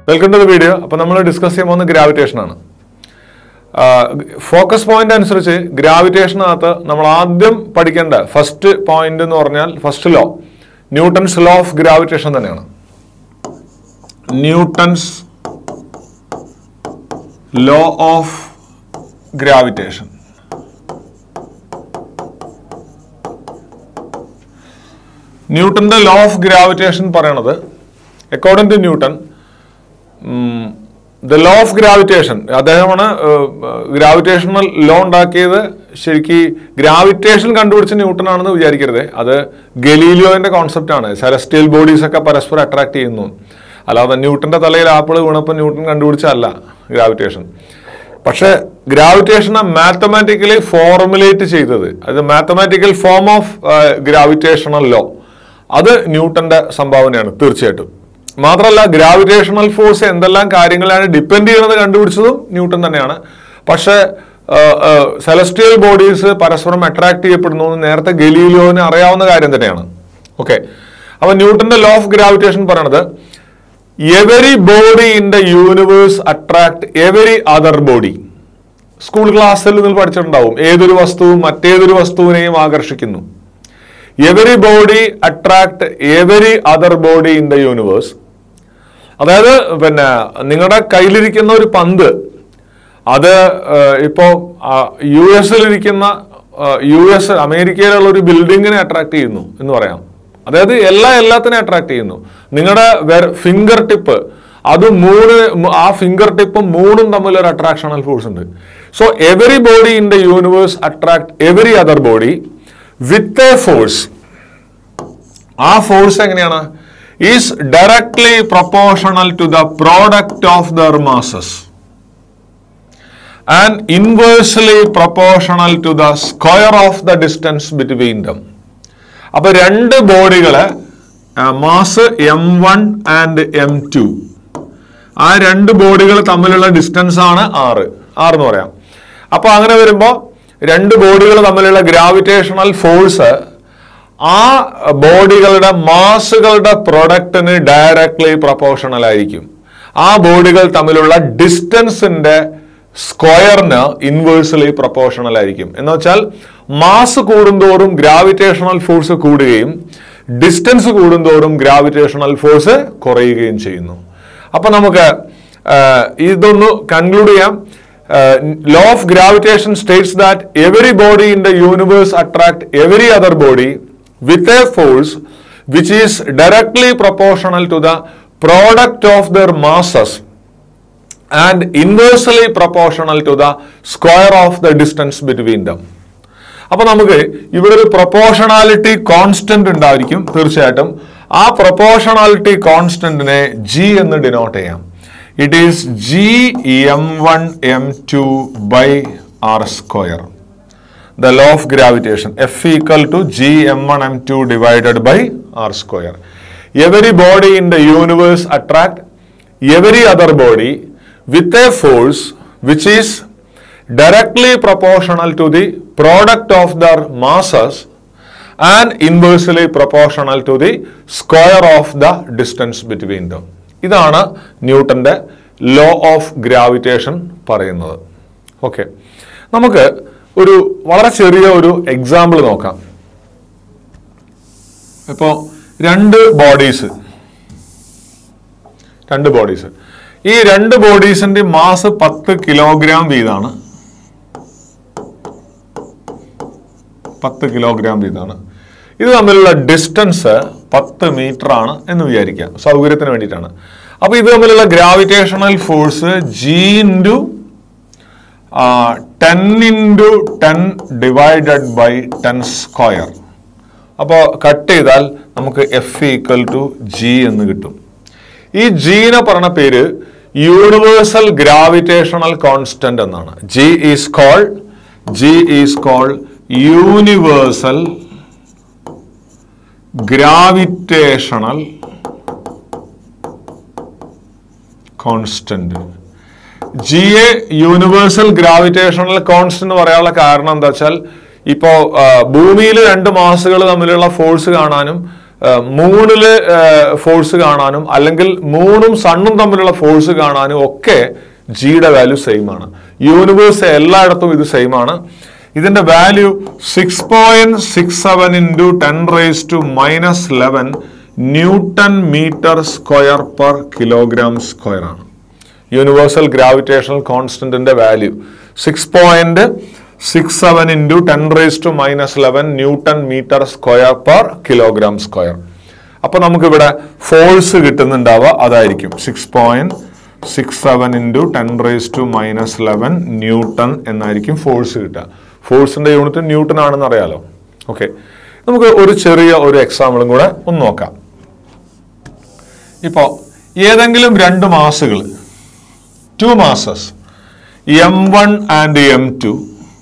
Welcome to the video അപ്പോൾ നമ്മൾ discuss ചെയ്യാൻ പോകുന്ന ഗ്രാവിറ്റേഷൻ ആണ് ഫോക്കസ് പോയിന്റ് അനുസരിച്ച് ഗ്രാവിറ്റേഷനകത്ത് നമ്മൾ ആദ്യം പഠിക്കേണ്ട ഫസ്റ്റ് പോയിന്റ് എന്ന് പറഞ്ഞാൽ first law Newton's law of gravitation തന്നെയാണ് ന്യൂട്ടൺസ് ലോ ഓഫ് ഗ്രാവിറ്റേഷൻ ന്യൂട്ടന്റെ ലോ ഓഫ് ഗ്രാവിറ്റേഷൻ പറയണത് according to Newton the law of gravitation അദ്ദേഹമാണ് ഗ്രാവിറ്റേഷണൽ ലോ ഉണ്ടാക്കിയത് ശരിക്ക് ഗ്രാവിറ്റേഷൻ കണ്ടുപിടിച്ച ന്യൂട്ടൺ ആണെന്ന് വിചാരിക്കരുത് അത് ഗലീലിയോന്റെ കോൺസെപ്റ്റ് ആണ് സെലസ്റ്റിയൽ ബോഡീസ് ഒക്കെ പരസ്പരം അട്രാക്ട് ചെയ്യുന്നു അല്ലാതെ ന്യൂട്ടന്റെ തലയിൽ ആപ്പിൾ വീണപ്പോൾ ന്യൂട്ടൺ കണ്ടുപിടിച്ചല്ല ഗ്രാവിറ്റേഷൻ പക്ഷേ ഗ്രാവിറ്റേഷനെ മാത്തമാറ്റിക്കലി ഫോർമുലേറ്റ് ചെയ്തത് അത് mathematical form of gravitational law അത് ന്യൂട്ടന്റെ സംഭാവനയാണ് തീർച്ചയായിട്ടും മാത്രമല്ല ഗ്രാവിറ്റേഷണൽ ഫോഴ്സ് എന്തെല്ലാം കാര്യങ്ങളാണ് ഡിപ്പെൻഡ് ചെയ്യുന്നത് കണ്ടുപിടിച്ചതും ന്യൂട്ടൺ തന്നെയാണ് പക്ഷേ സെലസ്റ്റിയൽ ബോഡീസ് പരസ്പരം അട്രാക്ട് ചെയ്യപ്പെടുന്നു എന്ന് നേരത്തെ ഗലീലിയോന് അറിയാവുന്ന കാര്യം തന്നെയാണ് ഓക്കെ അപ്പൊ ന്യൂട്ടന്റെ ലോ ഓഫ് ഗ്രാവിറ്റേഷൻ പറയണത് every body in the universe attract every other body school ക്ലാസ്സിൽ നിങ്ങൾ പഠിച്ചിട്ടുണ്ടാവും ഏതൊരു വസ്തുവും മറ്റേതൊരു വസ്തുവിനെയും ആകർഷിക്കുന്നു every body attract every other body in the universe അതായത് പിന്നെ നിങ്ങളുടെ കയ്യിലിരിക്കുന്ന ഒരു പന്ത് അത് ഇപ്പോ യു എസിലിരിക്കുന്ന യു എസ് അമേരിക്കയിലുള്ള ഒരു ബിൽഡിങ്ങിനെ അട്രാക്ട് ചെയ്യുന്നു എന്ന് പറയാം അതായത് എല്ലാ എല്ലാത്തിനെയും അട്രാക്ട് ചെയ്യുന്നു നിങ്ങളുടെ ഫിംഗർ ടിപ്പ് അത് മൂന്ന് ആ ഫിംഗർ ടിപ്പും മൂന്നും തമ്മിൽ ഒരു അട്രാക്ഷണൽ ഫോഴ്സ് ഉണ്ട് so every body in the universe attract every other body with a force ആ ഫോഴ്സ് എങ്ങനെയാണ് is directly proportional to the product of their masses and inversely proportional to the square of the distance between them അപ്പൊ രണ്ട് ബോഡികള് mass M one and M two ആ രണ്ട് ബോഡികൾ തമ്മിലുള്ള distance ആണ് ആറ് ആറ് എന്ന് പറയാം അപ്പൊ അങ്ങനെ വരുമ്പോൾ രണ്ട് ബോഡികൾ തമ്മിലുള്ള ഗ്രാവിറ്റേഷണൽ ഫോഴ്സ് ആ ബോഡികളുടെ മാസുകളുടെ പ്രൊഡക്റ്റിന് ഡയറക്ട്ലി പ്രൊപ്പോർഷണൽ ആയിരിക്കും ആ ബോഡികൾ തമ്മിലുള്ള ഡിസ്റ്റൻസിന്റെ സ്ക്വയറിന് ഇൻവേഴ്സ്ലി പ്രൊപ്പോർഷണൽ ആയിരിക്കും എന്ന് വെച്ചാൽ മാസ് കൂടുന്തോറും ഗ്രാവിറ്റേഷണൽ ഫോഴ്സ് കൂടുകയും ഡിസ്റ്റൻസ് കൂടുന്തോറും ഗ്രാവിറ്റേഷണൽ ഫോഴ്സ് കുറയുകയും ചെയ്യുന്നു അപ്പൊ നമുക്ക് ഇതൊന്ന് കൺക്ലൂഡ് ചെയ്യാം law of gravitation states that every body in the universe attract every other body with a force which is directly proportional to the product of their masses and inversely proportional to the square of the distance between them അപ്പൊ നമുക്ക് ഇവിടെ ഒരു proportionality constant ഉണ്ടായിരിക്കും തീർച്ചയായിട്ടും ആ proportionality കോൺസ്റ്റന്റിനെ G എന്ന് denote ചെയ്യാം it is G M one M two by R square the law of gravitation F equal to G M one M two divided by R square every body in the universe attract every other body with a force which is directly proportional to the product of their masses and inversely proportional to the square of the distance between them. ഇതാണ് ന്യൂട്ടന്റെ law of gravitation പറയുന്നത് okay നമുക്ക് ഒരു വളരെ ചെറിയ ഒരു example നോക്കാം ഇപ്പോൾ രണ്ട് ബോഡീസ് രണ്ട് ബോഡീസ് ഈ രണ്ട് ബോഡീസിന്റെ മാസ് പത്ത് കിലോഗ്രാം വീതമാണ് പത്ത് കിലോഗ്രാം വീതമാണ് ഇത് തമ്മിലുള്ള ഡിസ്റ്റൻസ് പത്ത് മീറ്റർ ആണ് എന്ന് വിചാരിക്കാം സൗകര്യത്തിന് വേണ്ടിയിട്ടാണ് അപ്പൊ ഇത് തമ്മിലുള്ള gravitational force G into ten into ten divided by ten square അപ്പോൾ കട്ട് ചെയ്താൽ നമുക്ക് എഫ് ഈക്വൽ ടു ജി എന്ന് കിട്ടും ഈ ജീനെ പറഞ്ഞ പേര് യൂണിവേഴ്സൽ ഗ്രാവിറ്റേഷണൽ കോൺസ്റ്റന്റ് എന്നാണ് G is call G is call universal gravitational constant G a universal gravitational constant പറയാനുള്ള കാരണം എന്താ വെച്ചാൽ ഇപ്പോ ഭൂമിയിൽ രണ്ട് മാസുകൾ തമ്മിലുള്ള ഫോഴ്സ് കാണാനും മൂണില് ഫോഴ്സ് കാണാനും അല്ലെങ്കിൽ മൂണും സണ്ണും തമ്മിലുള്ള ഫോഴ്സ് കാണാനും ഒക്കെ ജിയുടെ വാല്യൂ സെയിം ആണ് യൂണിവേഴ്സ് എല്ലായിടത്തും ഇത് സെയിം ആണ് ഇതിന്റെ value six point six seven into ten raise to minus eleven newton metre square per kilogram square ആണ് യൂണിവേഴ്സൽ ഗ്രാവിറ്റേഷണൽ കോൺസ്റ്റന്റിന്റെ value six point six seven into ten raise to minus eleven newton metre square per kilogram square അപ്പൊ നമുക്കിവിടെ force കിട്ടുന്നുണ്ടാവുക അതായിരിക്കും six point six seven into ten raise to minus eleven newton എന്നായിരിക്കും force കിട്ടുക ഫോഴ്സിന്റെ unit newton ആണെന്ന് അറിയാലോ okay നമുക്ക് ഒരു ചെറിയ ഒരു എക്സാമ്പിളും കൂടെ ഒന്ന് നോക്കാം ഇപ്പോൾ ഏതെങ്കിലും രണ്ട് മാസുകൾ two masses m1 and m2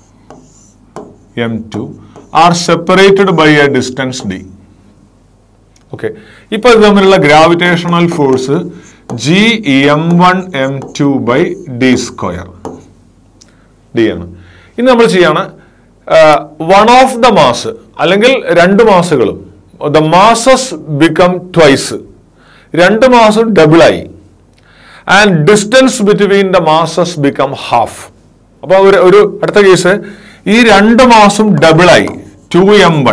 m2 are separated by a distance d okay ഇപ്പൊ ഇത് തമ്മിലുള്ള gravitational force G M one M two by D square D ആണ് ഇനി നമ്മൾ ചെയ്യാണ് വൺ ഓഫ് ദ മാസ് അല്ലെങ്കിൽ രണ്ട് മാസുകളും ദ മാസസ് ബിക്കം ട്വൈസ് രണ്ട് മാസം ഡബിളായി and distance between the masses become half അപ്പൊ ഒരു ഒരു അടുത്ത കേസ് ഈ രണ്ട് മാസം ഡബിളായി two M one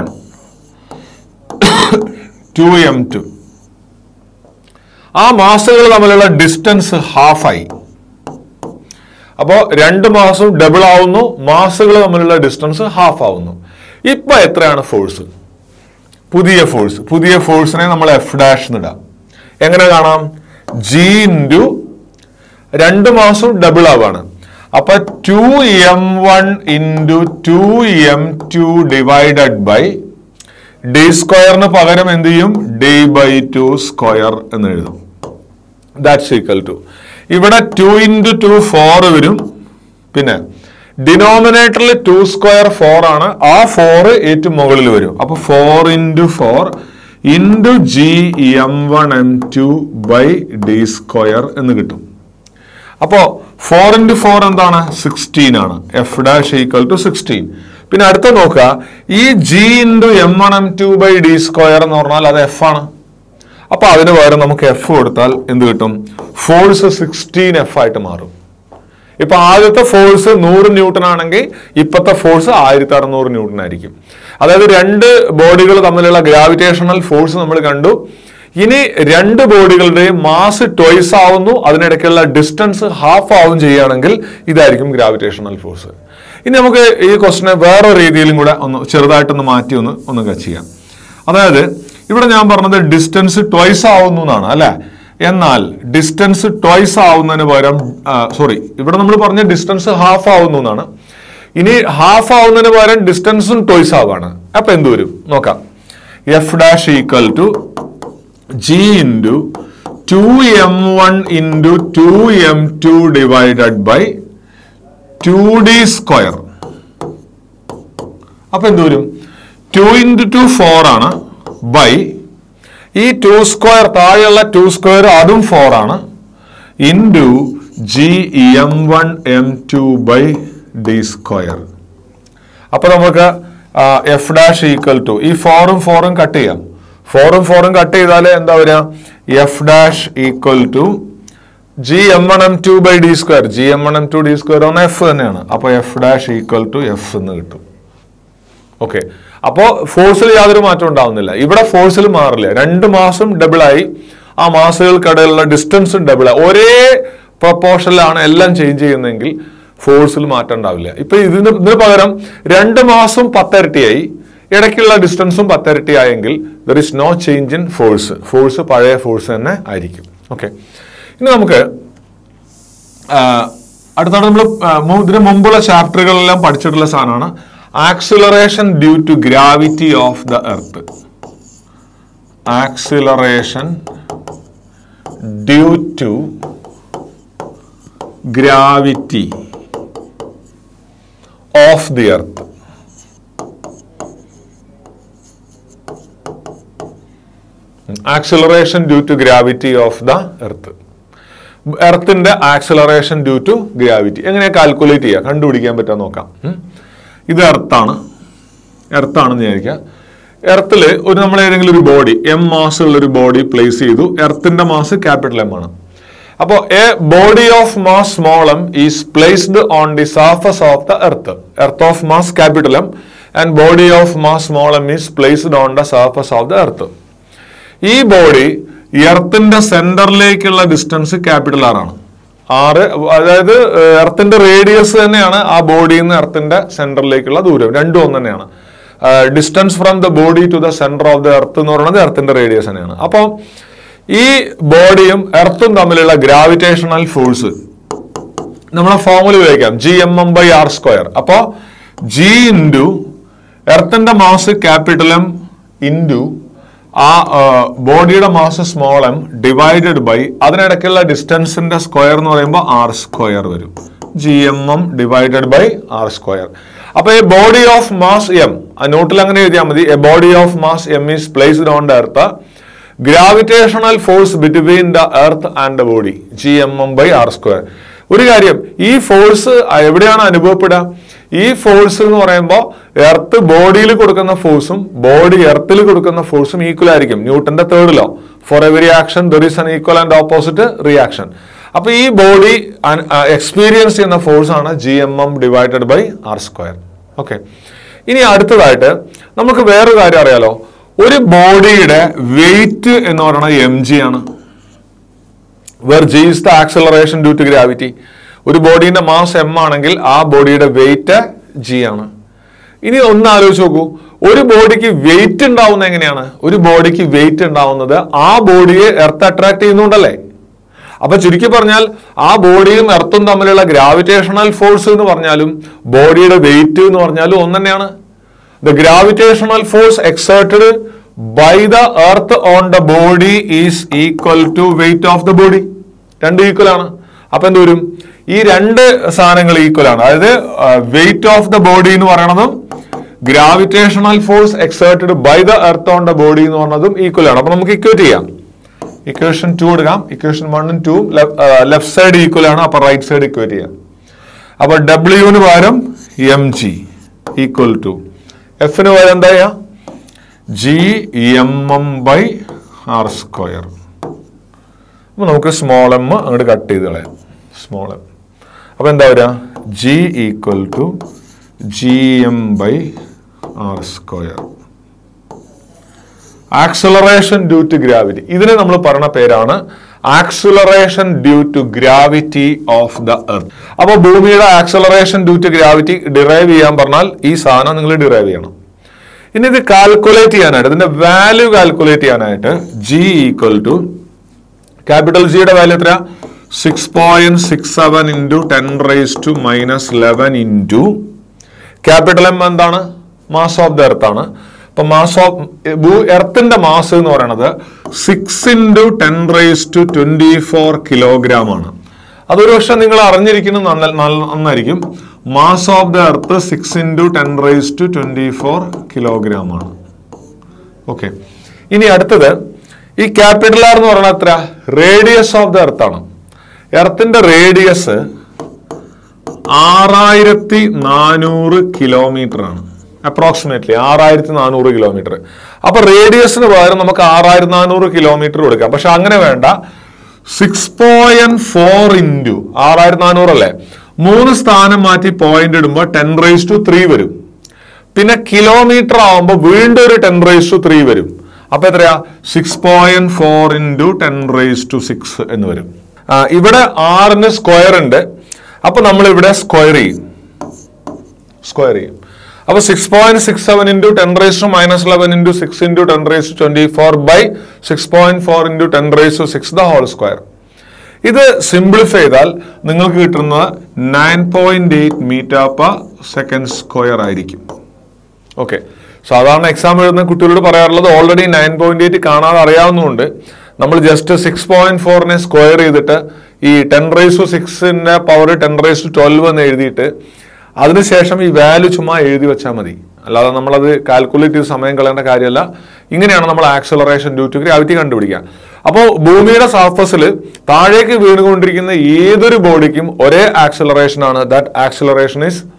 two M two ആ മാസങ്ങൾ തമ്മിലുള്ള ഡിസ്റ്റൻസ് ഹാഫായി അപ്പോൾ രണ്ട് മാസം ഡബിൾ ആവുന്നു മാസങ്ങൾ തമ്മിലുള്ള ഡിസ്റ്റൻസ് ഹാഫ് ആവുന്നു ഇപ്പൊ എത്രയാണ് ഫോഴ്സ് പുതിയ ഫോഴ്സ് പുതിയ ഫോഴ്സിനെ നമ്മൾ എഫ് ഡാഷ് ഇടാം എങ്ങനെ കാണാം ജി ഇൻറ്റു രണ്ട് മാസം ഡബിൾ ആവാണ് അപ്പൊ two M one into two M two divided by D സ്ക്വയറിന് പകരം എന്ത് ചെയ്യും ഡി ബൈ ടു സ്ക്വയർ എന്ന് എഴുതും ദാറ്റ്സ് ഈക്വൽ ടു ഇവിടെ ടു ഇൻറ്റു ടു ഫോർ വരും പിന്നെ ഡിനോമിനേറ്ററിൽ ടു സ്ക്വയർ ഫോർ ആണ് ആ ഫോർ ഏറ്റവും മുകളിൽ വരും അപ്പൊ four into four into G M one M two by D square എന്ന് കിട്ടും അപ്പോ ഫോർ ഇൻറ്റു ഫോർ എന്താണ് സിക്സ്റ്റീൻ ആണ് F dash equal to sixteen പിന്നെ അടുത്ത നോക്കുക ഈ G into M one M two by D square എന്ന് പറഞ്ഞാൽ അത് എഫ് ആണ് അപ്പൊ അതിന് പകരം നമുക്ക് എഫ് കൊടുത്താൽ എന്ത് കിട്ടും ഫോഴ്സ് സിക്സ്റ്റീൻ എഫ് ആയിട്ട് മാറും ഇപ്പൊ ആദ്യത്തെ ഫോഴ്സ് നൂറ് ന്യൂട്ടൺ ആണെങ്കിൽ ഇപ്പോഴത്തെ ഫോഴ്സ് ആയിരത്തി അറുന്നൂറ് ന്യൂട്ടൺ ആയിരിക്കും അതായത് രണ്ട് ബോഡികൾ തമ്മിലുള്ള ഗ്രാവിറ്റേഷണൽ ഫോഴ്സ് നമ്മൾ കണ്ടു ഇനി രണ്ട് ബോഡികളുടെയും മാസ് ട്വൈസ് ആവുന്നു അതിനിടയ്ക്കുള്ള ഡിസ്റ്റൻസ് ഹാഫ് ആവും ചെയ്യുകയാണെങ്കിൽ ഇതായിരിക്കും ഗ്രാവിറ്റേഷണൽ ഫോഴ്സ് ഇനി നമുക്ക് ഈ ക്വസ്റ്റിനെ വേറെ രീതിയിലും കൂടെ ഒന്ന് ചെറുതായിട്ടൊന്ന് മാറ്റി ഒന്ന് ഒന്ന് ചെയ്യാം അതായത് ഇവിടെ ഞാൻ പറഞ്ഞത് ഡിസ്റ്റൻസ് ട്വൈസ് ആവുന്നു എന്നാണ് അല്ലെ എന്നാൽ ഡിസ്റ്റൻസ് ട്വൈസ് ആവുന്നതിന് പകരം സോറി ഇവിടെ നമ്മൾ പറഞ്ഞ ഡിസ്റ്റൻസ് ഹാഫ് ആവുന്നു എന്നാണ് ഇനി ഹാഫ് ആവുന്നതിന് പകരം ഡിസ്റ്റൻസും ട്വൈസ് ആവാണ് അപ്പൊ എന്ത് വരും നോക്കാം F dash equal to G into two M one into two M two divided by two D square അപ്പൊ എന്ത് വരും ടു ഇൻറ്റു ടു ഫോർ ആണ് ബൈ ഈ ടു സ്ക്വയർ താഴെയുള്ള ടു സ്ക്വയർ അതും ഫോർ ആണ് into G M one M two by D square അപ്പൊ നമുക്ക് എഫ് ഡാഷ് ഈക്വൽ ടു ഈ ഫോറും ഫോറും കട്ട് ചെയ്യാം ഫോറും ഫോറും കട്ട് ചെയ്താൽ എന്താ വരിക F dash equal to G M one M two by D square G M one M two D square ആണ് എഫ് തന്നെയാണ് അപ്പൊ F dash equal to F എന്ന് കിട്ടും ഓക്കെ അപ്പോ ഫോഴ്സിൽ യാതൊരു മാറ്റം ഉണ്ടാവുന്നില്ല ഇവിടെ ഫോഴ്സിൽ മാറില്ല രണ്ട് മാസം ഡബിൾ ആയി ആ മാസുകൾക്കിടയിലുള്ള ഡിസ്റ്റൻസും ഡബിൾ ആയി ഒരേ പ്രപ്പോർഷനിലാണ് എല്ലാം ചേഞ്ച് ചെയ്യുന്നതെങ്കിൽ ഫോഴ്സിൽ മാറ്റം ഉണ്ടാവില്ല ഇപ്പൊ ഇതിന് ഇതിന് പകരം രണ്ട് മാസം പത്തരട്ടിയായി ഇടയ്ക്കുള്ള ഡിസ്റ്റൻസും പത്തരട്ടി ആയെങ്കിൽ there is no change in force force പഴയ ഫോഴ്സ് തന്നെ ആയിരിക്കും ഓക്കെ ഇനി നമുക്ക് അടുത്താണ് നമ്മൾ ഇതിന് മുമ്പുള്ള ചാപ്റ്ററുകളെല്ലാം പഠിച്ചിട്ടുള്ള സാധനമാണ് acceleration due to gravity of the earth acceleration due to gravity of the earth acceleration due to gravity of the earth എർത്തിന്റെ ആക്സിലറേഷൻ ഡ്യൂ ടു ഗ്രാവിറ്റി എങ്ങനെ കാൽക്കുലേറ്റ് ചെയ്യുക കണ്ടുപിടിക്കാൻ പറ്റാൻ നോക്കാം ഉം. ഇത് എർത്താണ് എർത്താണെന്ന് വിചാരിക്കുക എർത്തിൽ ഒരു നമ്മൾ ഏതെങ്കിലും ഒരു ബോഡി എം മാസ് ഉള്ള ഒരു ബോഡി പ്ലേസ് ചെയ്തു എർത്തിന്റെ മാസ് ക്യാപിറ്റൽ എം ആണ് അപ്പോൾ a body of mass small m is placed on the surface of the earth earth of mass capital M and body of mass small m is placed on the surface of the earth ഈ body എർത്തിന്റെ സെന്ററിലേക്കുള്ള distance capital R ആണ് ആറ് അതായത് എർത്തിന്റെ radius തന്നെയാണ് ആ ബോഡിയിൽ നിന്ന് എർത്തിന്റെ സെന്ററിലേക്കുള്ള ദൂരം രണ്ടും ഒന്ന് തന്നെയാണ് distance from the body to the centre of the earth എന്ന് പറയുന്നത് എർത്തിന്റെ റേഡിയസ് തന്നെയാണ് അപ്പോൾ ഈ ബോഡിയും എർത്തും തമ്മിലുള്ള ഗ്രാവിറ്റേഷണൽ ഫോഴ്സ് നമ്മളെ ഫോമുല ഉപയോഗിക്കാം G M m by R square അപ്പോ ജി ഇൻറ്റു എർത്തിന്റെ മാസ് ക്യാപിറ്റൽ എം ഇൻറ്റു ആ ബോഡിയുടെ mass small m divided by അതിനിടയ്ക്കുള്ള ഡിസ്റ്റൻസിന്റെ സ്ക്വയർ എന്ന് പറയുമ്പോൾ ആർ സ്ക്വയർ വരും G M m divided by R square അപ്പൊ a body of mass m ആ നോട്ടിൽ അങ്ങനെ എഴുതിയാൽ മതി a body of mass m is placed on the earth gravitational force between the earth and the body G M m by R square ഒരു കാര്യം ഈ force എവിടെയാണ് അനുഭവപ്പെടുക ഈ ഫോഴ്സ് എന്ന് പറയുമ്പോൾ എർത്ത് ബോഡിയിൽ കൊടുക്കുന്ന ഫോഴ്സും ബോഡി എർത്തിൽ കൊടുക്കുന്ന ഫോഴ്സും ഈക്വൽ ആയിരിക്കും ന്യൂട്ടന്റെ third law for every action there is an equal and opposite reaction അപ്പൊ ഈ ബോഡി എക്സ്പീരിയൻസ് ചെയ്യുന്ന ഫോഴ്സ് ആണ് G M m divided by R square okay ഇനി അടുത്തതായിട്ട് നമുക്ക് വേറൊരു കാര്യം അറിയാലോ ഒരു ബോഡിയുടെ വെയിറ്റ് എന്ന് പറയുന്നത് എം ജി ആണ് where g is the acceleration due to gravity ഒരു ബോഡീന്റെ മാസ് എം ആണെങ്കിൽ ആ ബോഡിയുടെ വെയിറ്റ് ജി ആണ് ഇനി ഒന്ന് ആലോചിച്ച് നോക്കൂ ഒരു ബോഡിക്ക് വെയിറ്റ് ഉണ്ടാവുന്നത് എങ്ങനെയാണ് ഒരു ബോഡിക്ക് വെയിറ്റ് ഉണ്ടാവുന്നത് ആ ബോഡിയെ എർത്ത് അട്രാക്ട് ചെയ്യുന്നുണ്ടല്ലേ അപ്പൊ ചുരുക്കി പറഞ്ഞാൽ ആ ബോഡിയും എർത്തും തമ്മിലുള്ള ഗ്രാവിറ്റേഷണൽ ഫോഴ്സ് എന്ന് പറഞ്ഞാലും ബോഡിയുടെ വെയിറ്റ് എന്ന് പറഞ്ഞാലും ഒന്ന് തന്നെയാണ് the gravitational force exerted by the earth on the body is equal to weight of the body രണ്ട് ഈക്വൽ ആണ് അപ്പൊ എന്ത് വരും ഈ രണ്ട് സാധനങ്ങൾ ഈക്വൽ ആണ് അതായത് വെയിറ്റ് ഓഫ് ദ ബോഡി എന്ന് പറയണതും gravitational force exerted by the earth on the body എന്ന് പറഞ്ഞതും ഈക്വൽ ആണ് അപ്പൊ നമുക്ക് ഇക്വേറ്റ് ചെയ്യാം ഇക്വേഷൻ ടു എടുക്കാം ഇക്വേഷൻ വണ്ണും ടു ലെഫ്റ്റ് സൈഡ് ഈക്വൽ ആണ് അപ്പൊ റൈറ്റ് സൈഡ് ഇക്വേറ്റ് ചെയ്യാം അപ്പൊ ഡബ്ല്യുവിന് പകരം എം ജി ഈക്വൽ ടു എഫിന് പകരം എന്താ ചെയ്യാ G M m by R square അപ്പൊ നമുക്ക് സ്മോൾ എം അങ്ങോട്ട് കട്ട് ചെയ്ത് കളയാം സ്മോൾ എം അപ്പൊ എന്താ വരിക g equal to G M by R square acceleration due to gravity ഇതിനെ നമ്മൾ പറഞ്ഞ പേരാണ് acceleration due to gravity of the earth അപ്പൊ ഭൂമിയുടെ acceleration due to gravity derive ചെയ്യാൻ പറഞ്ഞാൽ ഈ സാധനം നിങ്ങൾ ഡിറൈവ് ചെയ്യണം ഇനി ഇത് കാൽക്കുലേറ്റ് ചെയ്യാനായിട്ട് ഇതിന്റെ വാല്യൂ കാൽക്കുലേറ്റ് ചെയ്യാനായിട്ട് ജി ഈക്വൽ ടു ക്യാപിറ്റൽ ജിയുടെ വാല്യൂ എത്ര six point six seven into ten raise to minus eleven into capital M എന്താണ് മാസ് ഓഫ് ദ എർത്ത് ആണ് അപ്പൊ മാസ് ഓഫ് ഭൂ എർത്തിന്റെ മാസ് എന്ന് പറയുന്നത് six into ten raise to twenty four kilogram ആണ് അതൊരു പക്ഷെ നിങ്ങൾ അറിഞ്ഞിരിക്കുന്നത് നന്ന- നല്ല- നന്നായിരിക്കും mass of the earth six into ten raise to twenty four kilogram ആണ് ഓക്കെ ഇനി അടുത്തത് ഈ ക്യാപിറ്റൽ ആർ എന്ന് പറയുന്നത് എത്ര റേഡിയസ് ഓഫ് ദ എർത്ത് ആണ് എർത്തിന്റെ റേഡിയസ് ആറായിരത്തി നാനൂറ് കിലോമീറ്റർ ആണ് അപ്രോക്സിമേറ്റ്ലി ആറായിരത്തി നാനൂറ് കിലോമീറ്റർ അപ്പൊ റേഡിയസിന് പകരം നമുക്ക് ആറായിരത്തി നാനൂറ് കിലോമീറ്റർ കൊടുക്കാം പക്ഷെ അങ്ങനെ വേണ്ട സിക്സ് പോയിന്റ് ഫോർ ഇൻറ്റു ആറായിരത്തി നാനൂറ് അല്ലേ മൂന്ന് സ്ഥാനം മാറ്റി പോയിന്റ് ഇടുമ്പോൾ ടെൻ റേസ് ടു ത്രീ വരും പിന്നെ കിലോമീറ്റർ ആവുമ്പോൾ വീണ്ടും ഒരു ടെൻ റേസ് ടു ത്രീ വരും അപ്പൊ എത്രയാ six point four into ten raise to six എന്ന് വരും ആ, ഇവിടെ ആറിന് സ്ക്വയർ ഉണ്ട് അപ്പൊ നമ്മൾ ഇവിടെ സ്ക്വയർ ചെയ്യും സ്ക്വയർ ചെയ്യും അപ്പൊ six point six seven into ten raise to minus eleven into six into ten raise to twenty four by six point four into ten raise to six the whole square ഇത് simplify ചെയ്താൽ നിങ്ങൾക്ക് കിട്ടുന്നത് nine point eight metre per second square ആയിരിക്കും okay സാധാരണ exam എഴുതുന്ന കുട്ടികളോട് പറയാറുള്ളത് already nine point eight കാണാതെ അറിയാവുന്നതുകൊണ്ട് നമ്മൾ ജസ്റ്റ് സിക്സ് പോയിന്റ് ഫോറിനെ സ്ക്വയർ ചെയ്തിട്ട് ഈ ടെൻ റേസ് ടു സിക്സിന്റെ power ten raise to twelve എന്ന് എഴുതിയിട്ട് അതിനുശേഷം ഈ വാല്യൂ ചുമ്മാ എഴുതി വെച്ചാൽ മതി അല്ലാതെ നമ്മളത് കാൽക്കുലേറ്റ് ചെയ്ത് സമയം കളയേണ്ട കാര്യമല്ല ഇങ്ങനെയാണ് നമ്മൾ ആക്സലറേഷൻ ഡ്യൂ ടു ഗ്രാവിറ്റി കണ്ടുപിടിക്കുക അപ്പോൾ ഭൂമിയുടെ സർഫസിൽ താഴേക്ക് വീണുകൊണ്ടിരിക്കുന്ന ഏതൊരു ബോഡിക്കും ഒരേ ആക്സലറേഷൻ ആണ് that acceleration is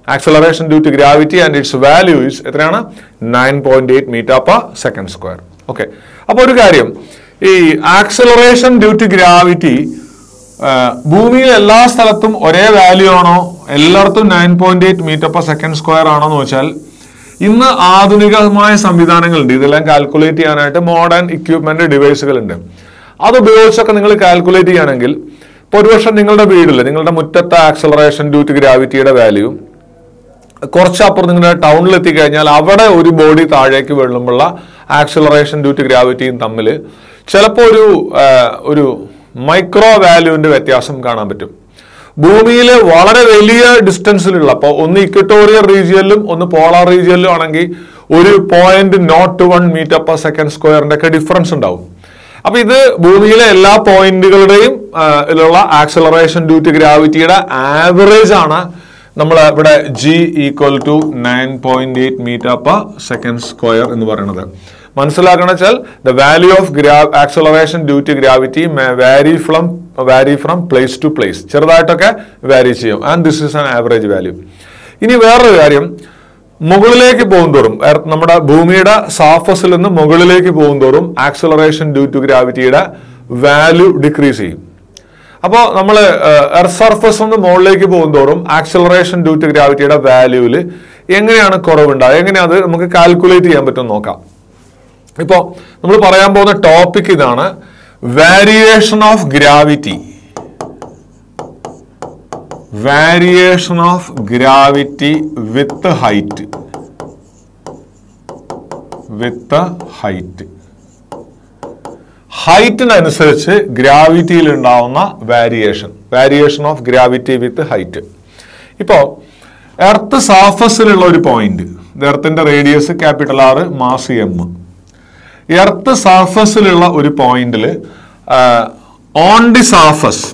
acceleration due to gravity and its value is എത്രയാണ് nine point eight metre per second square okay അപ്പോൾ ഒരു കാര്യം ഈ ആക്സലറേഷൻ ഡ്യൂ ടു ഗ്രാവിറ്റി ഭൂമിയിൽ എല്ലാ സ്ഥലത്തും ഒരേ വാല്യൂ ആണോ എല്ലായിടത്തും nine point eight metre per second square ആണോ എന്ന് വെച്ചാൽ ഇന്ന് ആധുനികമായ സംവിധാനങ്ങളുണ്ട് ഇതെല്ലാം കാൽക്കുലേറ്റ് ചെയ്യാനായിട്ട് മോഡേൺ ഇക്വിപ്മെന്റ് ഡിവൈസുകൾ ഉണ്ട് അത് ഉപയോഗിച്ചൊക്കെ നിങ്ങൾ കാൽക്കുലേറ്റ് ചെയ്യുകയാണെങ്കിൽ ഇപ്പോൾ ഒരുപക്ഷെ നിങ്ങളുടെ വീട്ടിൽ നിങ്ങളുടെ മുറ്റത്തെ ആക്സലറേഷൻ ഡ്യൂ ടു ഗ്രാവിറ്റിയുടെ വാല്യൂ കുറച്ചപ്പുറം നിങ്ങളുടെ ടൗണിൽ എത്തിക്കഴിഞ്ഞാൽ അവിടെ ഒരു ബോഡി താഴേക്ക് വീഴുമ്പോഴുള്ള ആക്സലറേഷൻ ഡ്യൂ ടു ഗ്രാവിറ്റിയും തമ്മിൽ ചിലപ്പോൾ ഒരു ആ, ഒരു മൈക്രോ വാല്യൂവിന്റെ വ്യത്യാസം കാണാൻ പറ്റും ഭൂമിയിൽ വളരെ വലിയ ഡിസ്റ്റൻസിലുള്ള അപ്പോൾ ഒന്ന് ഇക്വട്ടോറിയൽ റീജിയനിലും ഒന്ന് പോളാർ റീജിയനിലും ആണെങ്കിൽ ഒരു point nought one metre per second സ്ക്വയറിന്റെ ഒക്കെ ഡിഫറൻസ് ഉണ്ടാവും അപ്പൊ ഇത് ഭൂമിയിലെ എല്ലാ പോയിന്റുകളുടെയും ഉള്ള ആക്സലറേഷൻ ഡ്യൂ ടു ഗ്രാവിറ്റിയുടെ ആവറേജ് ആണ് നമ്മൾ ഇവിടെ g equal to nine point eight metre per second square എന്ന് പറയുന്നത് മനസ്സിലാക്കണം വെച്ചാൽ ദ വാല്യൂ ഓഫ് ഗ്രാ acceleration due to gravity vary from vary from place to place ചെറുതായിട്ടൊക്കെ വാരി ചെയ്യും and this is an average value ഇനി വേറൊരു കാര്യം മുകളിലേക്ക് പോകുന്തോറും എർത്ത് നമ്മുടെ ഭൂമിയുടെ സാഫസിൽ നിന്ന് മുകളിലേക്ക് പോകുന്തോറും ആക്സലറേഷൻ ഡ്യൂ ടു ഗ്രാവിറ്റിയുടെ വാല്യൂ ഡിക്രീസ് ചെയ്യും അപ്പോൾ നമ്മൾ എർത്ത് സർഫസ് നിന്ന് മുകളിലേക്ക് പോകുന്തോറും ആക്സലറേഷൻ ഡ്യൂ ടു ഗ്രാവിറ്റിയുടെ വാല്യൂവിൽ എങ്ങനെയാണ് കുറവുണ്ടാകുക എങ്ങനെയാണ് അത് നമുക്ക് കാൽക്കുലേറ്റ് ചെയ്യാൻ പറ്റും നോക്കാം ഇപ്പോൾ നമ്മൾ പറയാൻ പോകുന്ന ടോപ്പിക് ഇതാണ് variation of gravity variation of gravity with height with height ഹൈറ്റിനനുസരിച്ച് ഗ്രാവിറ്റിയിൽ ഉണ്ടാവുന്ന variation variation of gravity with height ഇപ്പോൾ എർത്ത് സാഫസിലുള്ള ഒരു പോയിന്റ് എർത്തിന്റെ radius capital R mass M earth സർഫസിലുള്ള ഒരു പോയിന്റിൽ on the surface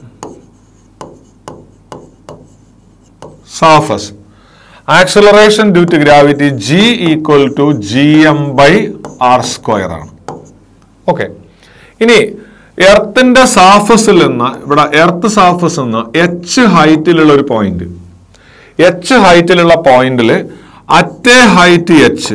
surface acceleration due to gravity g equal to G M by R square ആണ് ഓക്കെ ഇനി എർത്തിന്റെ സാഫസിൽ നിന്ന് ഇവിടെ എർത്ത് സാഫസ് നിന്ന് എച്ച് ഹൈറ്റിലുള്ള ഒരു പോയിന്റ് എച്ച് ഹൈറ്റിലുള്ള പോയിന്റിൽ at a height H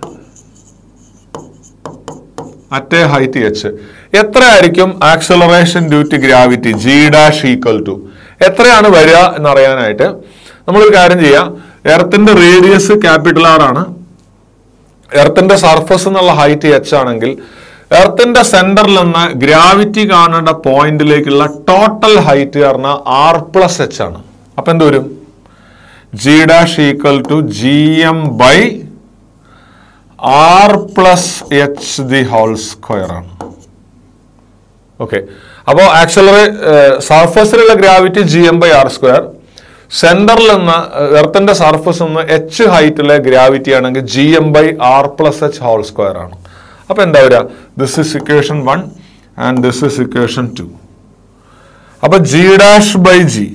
at a height H എത്രയായിരിക്കും acceleration due to gravity G dash equal to എത്രയാണ് വരിക എന്നറിയാനായിട്ട് നമ്മളൊരു കാര്യം ചെയ്യാം എർത്തിന്റെ റേഡിയസ് ക്യാപിറ്റൽ ആർ ആണ് എർത്തിന്റെ സർഫസ് എന്നുള്ള ഹൈറ്റ് എച്ച് ആണെങ്കിൽ എർത്തിന്റെ സെന്ററിൽ നിന്ന് ഗ്രാവിറ്റി കാണേണ്ട പോയിന്റിലേക്കുള്ള ടോട്ടൽ ഹൈറ്റ് പറഞ്ഞാൽ ആർ പ്ലസ് എച്ച് ആണ് അപ്പൊ എന്ത് വരും g dash equal to G M by R plus H the whole square ആണ് ഓക്കെ അപ്പോൾ ആക്സലറേ സർഫസിലുള്ള gravity G M by R square സെന്ററിൽ നിന്ന് എർത്തിന്റെ സർഫസ് നിന്ന് എച്ച് ഹൈറ്റിലെ ഗ്രാവിറ്റി ആണെങ്കിൽ G M by R plus H whole square ആണ് അപ്പൊ എന്താ വരിക this is equation one and this is equation two അപ്പൊ G dash by g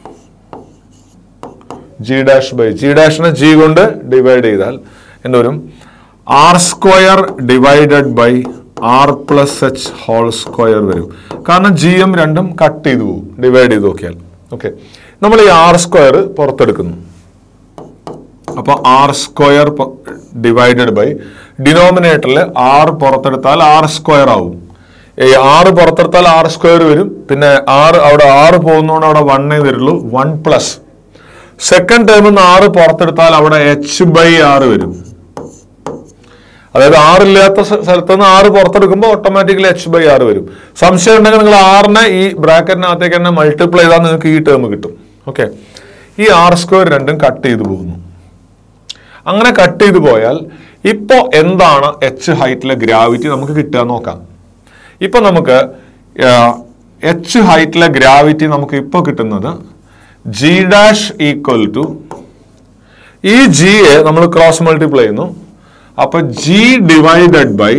g dash by g ഡാഷിനെ ജി കൊണ്ട് ഡിവൈഡ് ചെയ്താൽ എന്തോരും R square divided by R plus H whole square വരും കാരണം ജി എം രണ്ടും കട്ട് ചെയ്തു പോകും ഡിവൈഡ് ചെയ്ത് നോക്കിയാൽ ഓക്കെ നമ്മൾ ഈ ആർ സ്ക്വയർ പുറത്തെടുക്കുന്നു അപ്പൊ ആർ സ്ക്വയർ ഡിവൈഡഡ് ബൈ ഡിനോമിനേറ്ററിൽ ആർ പുറത്തെടുത്താൽ ആർ സ്ക്വയർ ആവും ഈ ആറ് പുറത്തെടുത്താൽ ആർ സ്ക്വയർ വരും പിന്നെ ആറ് അവിടെ ആറ് പോകുന്നതുകൊണ്ട് അവിടെ വണ്ണേ വരുള്ളൂ വൺ പ്ലസ് സെക്കൻഡ് ടേമിൽ നിന്ന് ആറ് പുറത്തെടുത്താൽ അവിടെ എച്ച് ബൈ ആറ് വരും അതായത് ആറില്ലാത്ത സ്ഥ- സ്ഥലത്ത് നിന്ന് ആറ് പുറത്തെടുക്കുമ്പോൾ ഓട്ടോമാറ്റിക്കലി എച്ച് ബൈ ആറ് വരും സംശയം ഉണ്ടെങ്കിൽ നിങ്ങൾ ആറിനെ ഈ ബ്രാക്കറ്റിനകത്തേക്ക് തന്നെ മൾട്ടിപ്ലൈ ചെയ്താൽ നിങ്ങൾക്ക് ഈ ടേം കിട്ടും ഓക്കെ ഈ ആർ സ്ക്വയർ രണ്ടും കട്ട് ചെയ്തു പോകുന്നു അങ്ങനെ കട്ട് ചെയ്തു പോയാൽ ഇപ്പോ എന്താണ് എച്ച് ഹൈറ്റിലെ ഗ്രാവിറ്റി നമുക്ക് കിട്ടുക എന്ന് നോക്കാം ഇപ്പൊ നമുക്ക് എച്ച് ഹൈറ്റിലെ ഗ്രാവിറ്റി നമുക്ക് ഇപ്പോൾ കിട്ടുന്നത് ജി ഡാഷ് ഈക്വൽ ടു ഈ ജിയെ നമ്മൾ ക്രോസ് മൾട്ടിപ്ലൈ ചെയ്യുന്നു അപ്പൊ g divided by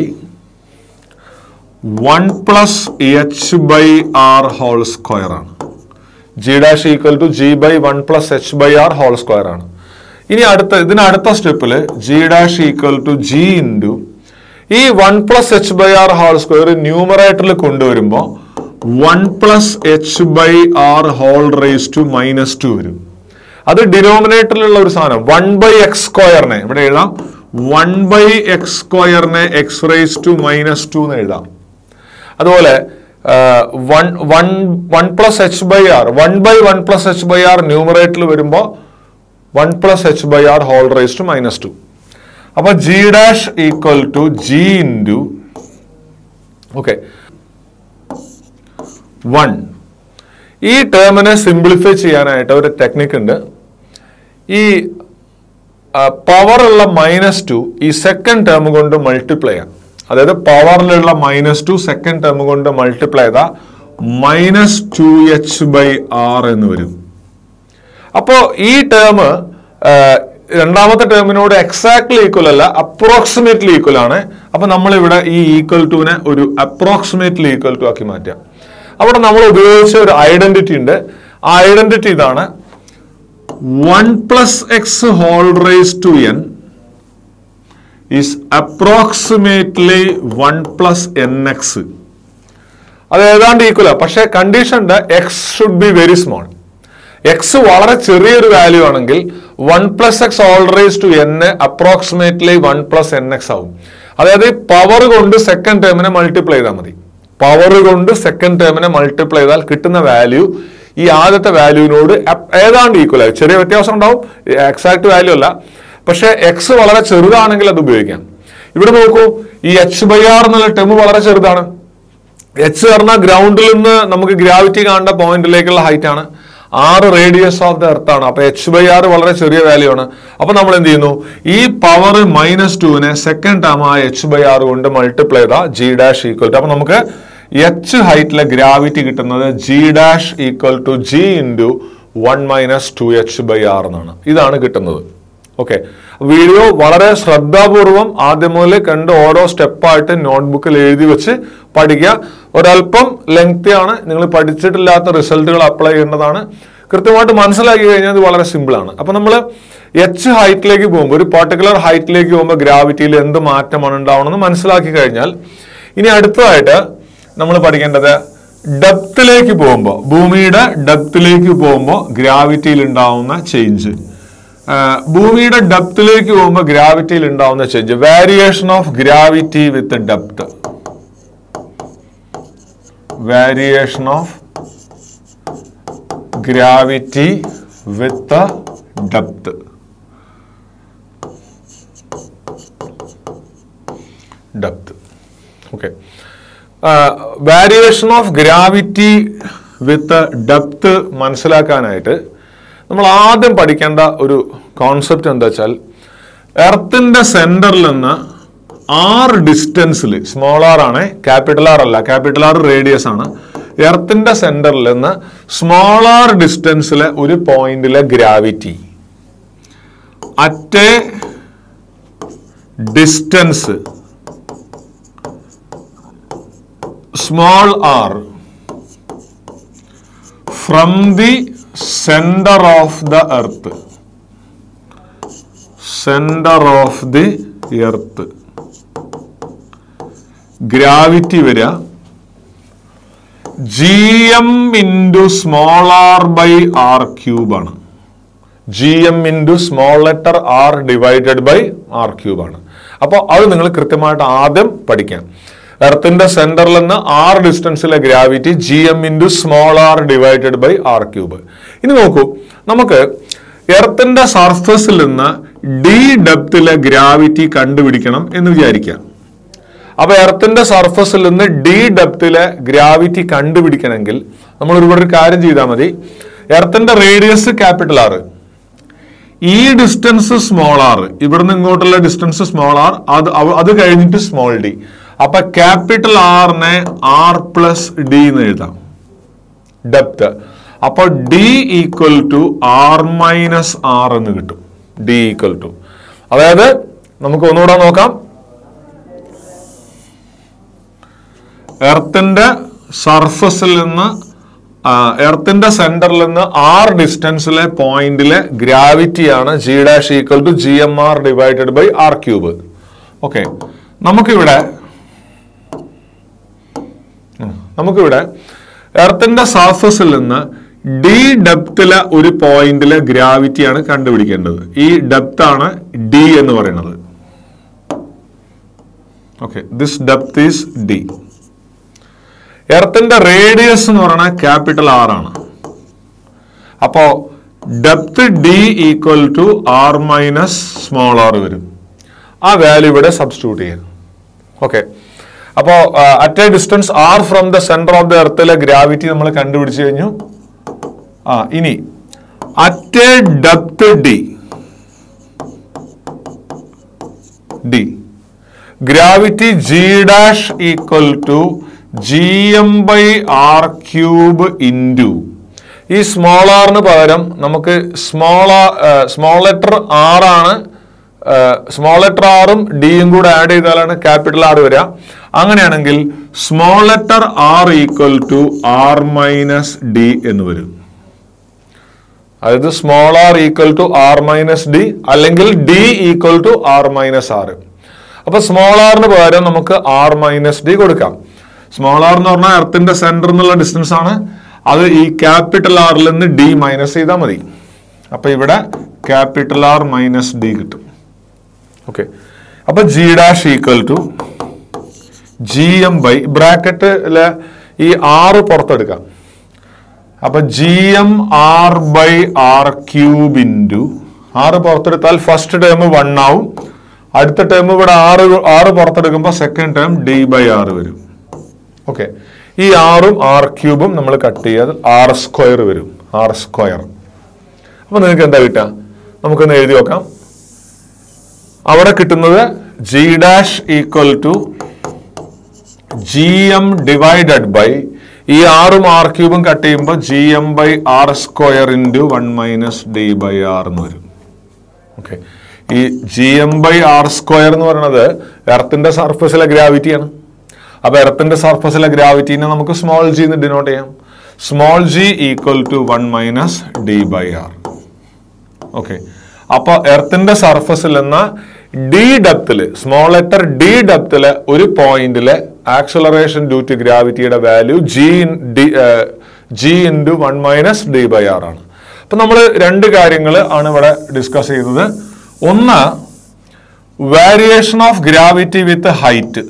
one plus H by R whole square ആണ് g dash equal to g by one plus H by R whole square ആണ് ഇനി അടുത്ത ഇതിന് അടുത്ത സ്റ്റെപ്പിൽ g dash equal to G into ഈ one plus H by R whole square ന്യൂമറേറ്ററിൽ കൊണ്ടുവരുമ്പോൾ one plus H by R whole raise to minus two വരും അത് ഡിനോമിനേറ്ററിലുള്ള ഒരു സാധനം വൺ ബൈ എക്സ് സ്ക്വയറിനെ ഇവിടെ എഴുതാം വൺ ബൈ എക്സ് സ്ക്വയറിനെ X raise to minus two എന്ന് എഴുതാം അതുപോലെ one one one plus H by R one by one plus H by R ന്യൂമറേറ്ററിൽ വരുമ്പോൾ one plus H by R whole raise to minus two അപ്പൊ G dash equal to G into okay one ഈ ടേമിനെ simplify ചെയ്യാനായിട്ട് ഒരു technique ഉണ്ട് ഈ power ഉള്ള മൈനസ് ടു ഈ സെക്കൻഡ് ടേം കൊണ്ട് മൾട്ടിപ്ലൈ ചെയ്യാം അതായത് പവറിലുള്ള മൈനസ് ടു സെക്കൻഡ് ടേം കൊണ്ട് മൾട്ടിപ്ലൈ ചെയ്താൽ minus two H by R എന്ന് വരും അപ്പോ ഈ ടേം രണ്ടാമത്തെ ടേമിനോട് എക്സാക്ട്ലി ഈക്വൽ അല്ല അപ്രോക്സിമേറ്റ്ലി ഈക്വൽ ആണ് അപ്പൊ നമ്മൾ ഇവിടെ ഈ ഈക്വൽ ടുവിനെ ഒരു അപ്രോക്സിമേറ്റ്ലി ഈക്വൽ ടു ആക്കി മാറ്റാം അവിടെ നമ്മൾ ഉപയോഗിച്ച ഒരു ഐഡന്റിറ്റി ഉണ്ട് ആ ഐഡന്റിറ്റി ഇതാണ് one plus X whole raise to N is approximately one plus N X അത് ഏതാണ്ട് ഈക്വലാ പക്ഷേ condition X should be very small X വളരെ ചെറിയൊരു വാല്യൂ ആണെങ്കിൽ one plus X whole raise to N approximately one plus N X ആവും അതായത് power കൊണ്ട് സെക്കൻഡ് ടേമിനെ മൾട്ടിപ്ലൈ ചെയ്താൽ മതി പവർ കൊണ്ട് സെക്കൻഡ് ടേമിനെ മൾട്ടിപ്ലൈ ചെയ്താൽ കിട്ടുന്ന വാല്യൂ ഈ ആദ്യത്തെ വാല്യൂവിനോട് ഏതാണ്ട് ഈക്വൽ ആയി ചെറിയ വ്യത്യാസം ഉണ്ടാവും എക്സാക്ട് വാല്യൂ അല്ല പക്ഷേ എക്സ് വളരെ ചെറുതാണെങ്കിൽ അത് ഉപയോഗിക്കാം ഇവിടെ നോക്കൂ ഈ എച്ച് ബൈ ആർ എന്നുള്ള ടേം വളരെ ചെറുതാണ് എച്ച് പറഞ്ഞാൽ ഗ്രൗണ്ടിൽ നിന്ന് നമുക്ക് ഗ്രാവിറ്റി കാണേണ്ട പോയിന്റിലേക്കുള്ള ഹൈറ്റ് ആണ് ആറ് റേഡിയസ് ഓഫ് ദ എർത്ത് ആണ് അപ്പൊ എച്ച് ബൈ ആർ വളരെ ചെറിയ വാല്യൂ ആണ് അപ്പൊ നമ്മൾ എന്ത് ചെയ്യുന്നു ഈ പവർ മൈനസ് ടുവിനെ സെക്കൻഡ് ടേം ആ എച്ച് ബൈ ആർ കൊണ്ട് മൾട്ടിപ്ലൈ ചെയ്താൽ ജി ഡാഷ് ഈക്വൽ ടു അപ്പൊ നമുക്ക് എച്ച് ഹൈറ്റിലെ ഗ്രാവിറ്റി കിട്ടുന്നത് G dash equal to G into one minus two H by R എന്നാണ് ഇതാണ് കിട്ടുന്നത് ഓക്കെ വീഡിയോ വളരെ ശ്രദ്ധാപൂർവം ആദ്യം മുതൽ കണ്ട് ഓരോ സ്റ്റെപ്പായിട്ട് നോട്ട്ബുക്കിൽ എഴുതി വെച്ച് പഠിക്കുക ഒരല്പം ലെങ്തി ആണ് നിങ്ങൾ പഠിച്ചിട്ടില്ലാത്ത റിസൾട്ടുകൾ അപ്ലൈ ചെയ്യേണ്ടതാണ് കൃത്യമായിട്ട് മനസ്സിലാക്കി കഴിഞ്ഞാൽ ഇത് വളരെ സിമ്പിൾ ആണ് അപ്പൊ നമ്മൾ എച്ച് ഹൈറ്റിലേക്ക് പോകുമ്പോൾ ഒരു പർട്ടിക്കുലർ ഹൈറ്റിലേക്ക് പോകുമ്പോൾ ഗ്രാവിറ്റിയിൽ എന്ത് മാറ്റമാണ് ഉണ്ടാവണമെന്ന് മനസ്സിലാക്കി കഴിഞ്ഞാൽ ഇനി അടുത്തതായിട്ട് നമ്മൾ പഠിക്കേണ്ടത് ഡെപ്തിലേക്ക് പോകുമ്പോൾ ഭൂമിയുടെ ഡെപ്തിലേക്ക് പോകുമ്പോൾ ഗ്രാവിറ്റിയിൽ ഉണ്ടാവുന്ന ചേഞ്ച് ഭൂമിയുടെ ഡെപ്തിലേക്ക് പോകുമ്പോൾ ഗ്രാവിറ്റിയിൽ ഉണ്ടാവുന്ന change variation of gravity with depth variation of gravity with depth depth okay variation of gravity with depth മനസ്സിലാക്കാനായിട്ട് നമ്മൾ ആദ്യം പഠിക്കേണ്ട ഒരു കോൺസെപ്റ്റ് എന്താ വെച്ചാൽ എർത്തിന്റെ സെന്ററിൽ നിന്ന് ആർ ഡിസ്റ്റൻസിൽ സ്മോൾ ആർ ആണ് ക്യാപിറ്റൽ ആർ അല്ല ക്യാപിറ്റൽ ആർ റേഡിയസ് ആണ് എർത്തിന്റെ സെന്ററിൽ നിന്ന് സ്മോൾ ആർ ഡിസ്റ്റൻസിലെ ഒരു പോയിന്റിലെ gravity at distance small r from the centre of the earth centre of the earth gravity വരിക G M into small r by R cube ആണ് G M into small letter r divided by R cube ആണ് അപ്പോൾ അത് നിങ്ങൾ കൃത്യമായിട്ട് ആദ്യം പഠിക്കാം എർത്തിന്റെ സെന്ററിൽ നിന്ന് ആർ ഡിസ്റ്റൻസിലെ gravity G M into small r divided by R cube ഇനി നോക്കൂ നമുക്ക് എർത്തിന്റെ സർഫസിൽ നിന്ന് ഡി ഡെപ്തിലെ ഗ്രാവിറ്റി കണ്ടുപിടിക്കണം എന്ന് വിചാരിക്കാം അപ്പൊ എർത്തിന്റെ സർഫസിൽ നിന്ന് ഡി ഡെപ്തിലെ ഗ്രാവിറ്റി കണ്ടുപിടിക്കണമെങ്കിൽ നമ്മൾ ഒരുപാട് ഒരു കാര്യം ചെയ്താൽ മതി എർത്തിന്റെ റേഡിയസ് ക്യാപിറ്റൽ ആർ ഈ ഡിസ്റ്റൻസ് സ്മോൾ ആർ ഇവിടുന്ന് ഇങ്ങോട്ടുള്ള ഡിസ്റ്റൻസ് സ്മോൾ ആർ അത് അവ- അത് കഴിഞ്ഞിട്ട് സ്മോൾ ഡി അപ്പൊ ക്യാപിറ്റൽ ആറിനെ ആർ പ്ലസ് ഡി എന്ന് എഴുതാം ഡെപ്ത് അപ്പൊ D equal to R minus R എന്ന് കിട്ടും ഡി ഈക്വൽ ടു അതായത് നമുക്ക് ഒന്നുകൂടെ നോക്കാം എർത്തിന്റെ സർഫസിൽ നിന്ന് ആ, എർത്തിന്റെ സെന്ററിൽ നിന്ന് ആർ ഡിസ്റ്റൻസിലെ പോയിന്റിലെ ഗ്രാവിറ്റിയാണ് G dash equal to G M R divided by R cube okay നമുക്കിവിടെ ഉം, നമുക്കിവിടെ എർത്തിന്റെ സർഫസിൽ നിന്ന് ഡി ഡെപ്തിലെ ഒരു പോയിന്റിലെ ഗ്രാവിറ്റിയാണ് കണ്ടുപിടിക്കേണ്ടത് ഈ ഡെപ്ത് ആണ് ഡി എന്ന് പറയുന്നത് okay this depth is D എർത്തിന്റെ റേഡിയസ് എന്ന് പറയുന്നത് ക്യാപിറ്റൽ ആർ ആണ് അപ്പോ depth D equal to R minus small R വരും ആ വാല്യൂ ഇവിടെ സബ്സ്റ്റിറ്റ്യൂട്ട് ചെയ്യാം ഓക്കെ അപ്പോ at a distance R from the centre of the എർത്തിലെ ഗ്രാവിറ്റി നമ്മൾ കണ്ടുപിടിച്ചു കഴിഞ്ഞു ആ ഇനി at a depth D D gravity G dash equal to G M by R cube into ഈ സ്മോൾ ആറിന് പകരം നമുക്ക് സ്മോൾ സ്മോൾ ലെറ്റർ ആർ ആണ് സ്മോൾ ലെറ്റർ ആറും ഡിയും കൂടെ ആഡ് ചെയ്താലാണ് ക്യാപിറ്റൽ ആർ വരിക അങ്ങനെയാണെങ്കിൽ small letter R equal to R minus D എന്ന് വരും അതായത് small R equal to R minus D അല്ലെങ്കിൽ D equal to R minus R അപ്പൊ സ്മോൾ ആറിന് പകരം നമുക്ക് ആർ മൈനസ് ഡി കൊടുക്കാം സ്മോൾ ആർ എന്ന് പറഞ്ഞാൽ എർത്തിന്റെ സെന്റർ എന്നുള്ള ഡിസ്റ്റൻസ് ആണ് അത് ഈ ക്യാപിറ്റൽ ആറിൽ നിന്ന് ഡി മൈനസ് ചെയ്താൽ മതി അപ്പൊ ഇവിടെ ക്യാപിറ്റൽ ആർ മൈനസ് ഡി കിട്ടും ഓക്കെ അപ്പൊ G dash equal to G M by ബ്രാക്കറ്റില് ഈ ആറ് പുറത്തെടുക്കാം അപ്പൊ G M R by R cube into R പുറത്തെടുത്താൽ ഫസ്റ്റ് ടേം വൺ ആവും അടുത്ത ടേം ഇവിടെ ആറ് ആറ് പുറത്തെടുക്കുമ്പോൾ second term D by R വരും ഓക്കെ ഈ ആറും ആർ ക്യൂബും നമ്മൾ കട്ട് ചെയ്യാൽ ആർ സ്ക്വയർ വരും ആർ സ്ക്വയർ അപ്പൊ നിങ്ങൾക്ക് എന്താ കിട്ടുക നമുക്കൊന്ന് എഴുതി നോക്കാം അവിടെ കിട്ടുന്നത് G dash equal to G M divided by ഈ ആറും ആർ ക്യൂബും കട്ട് ചെയ്യുമ്പോൾ G M by R square into one minus D by R എന്ന് വരും ഓക്കെ ഈ G M by R square എന്ന് പറയുന്നത് എർത്തിന്റെ സർഫസിലെ ഗ്രാവിറ്റിയാണ് അപ്പൊ എർത്തിന്റെ സർഫസിലെ ഗ്രാവിറ്റീനെ നമുക്ക് സ്മോൾ ജി എന്ന് ഡിനോട്ട് ചെയ്യാം small G equal to one minus D by R okay അപ്പൊ എർത്തിന്റെ സർഫസിൽ എന്ന ഡി ഡെപ്തില് സ്മോൾ ലെറ്റർ ഡി ഡെപ്തില് ഒരു പോയിന്റിലെ ആക്സലറേഷൻ ഡ്യൂ ടു ഗ്രാവിറ്റിയുടെ value G D G into one minus D by R ആണ് അപ്പൊ നമ്മൾ രണ്ട് കാര്യങ്ങൾ ആണ് ഇവിടെ ഡിസ്കസ് ചെയ്തത് ഒന്ന് variation of gravity with height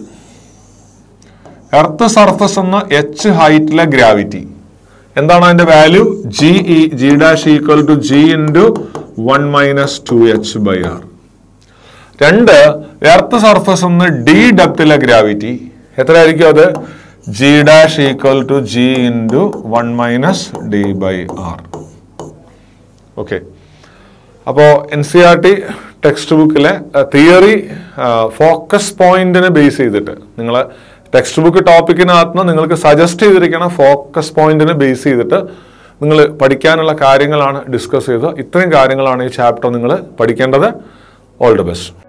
earth surface എന്ന എച്ച് ഹൈറ്റിലെ ഗ്രാവിറ്റി എന്താണ് അതിന്റെ value G E G dash equal to G into one minus two H by R രണ്ട് എർത്ത് സർഫസ് ഒന്ന് ഡി ഡെപ്തിലെ ഗ്രാവിറ്റി എത്രയായിരിക്കും അത് G dash equal to G into one minus D by R okay അപ്പോൾ N C R T text ബുക്കിലെ theory focus പോയിന്റിനെ base ചെയ്തിട്ട് നിങ്ങൾ ടെക്സ്റ്റ് ബുക്ക് ടോപ്പിക്കിനകത്ത് നിങ്ങൾക്ക് സജസ്റ്റ് ചെയ്തിരിക്കുന്ന ഫോക്കസ് പോയിന്റിനെ ബേസ് ചെയ്തിട്ട് നിങ്ങൾ പഠിക്കാനുള്ള കാര്യങ്ങളാണ് ഡിസ്കസ് ചെയ്തത് ഇത്രയും കാര്യങ്ങളാണ് ഈ ചാപ്റ്റർ നിങ്ങൾ പഠിക്കേണ്ടത് ഓൾ ദി ബെസ്റ്റ്